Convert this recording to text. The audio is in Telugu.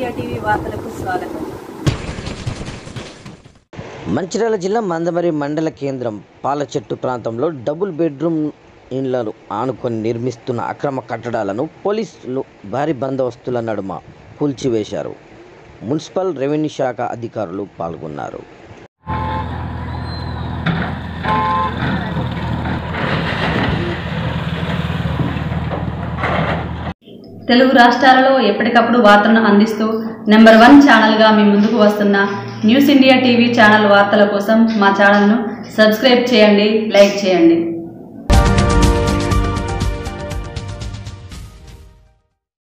ఇండియా టీవీ వార్తలకు స్వాగతం మంచిర్యాల జిల్లా మందమరి మండల కేంద్రం పాలచెట్టు ప్రాంతంలో డబుల్ బెడ్రూమ్ ఇండ్లను ఆనుకొని నిర్మిస్తున్న అక్రమ కట్టడాలను పోలీసులు భారీ బందోబస్తుల నడుమ కూల్చివేశారు మున్సిపల్ రెవెన్యూ శాఖ అధికారులు పాల్గొన్నారు తెలుగు రాష్ట్రాలలో ఎప్పటికప్పుడు వార్తలను అందిస్తూ నెంబర్ వన్ ఛానల్గా మీ ముందుకు వస్తున్న న్యూస్ ఇండియా టీవీ ఛానల్ వార్తల కోసం మా ఛానల్ను సబ్స్క్రైబ్ చేయండి లైక్ చేయండి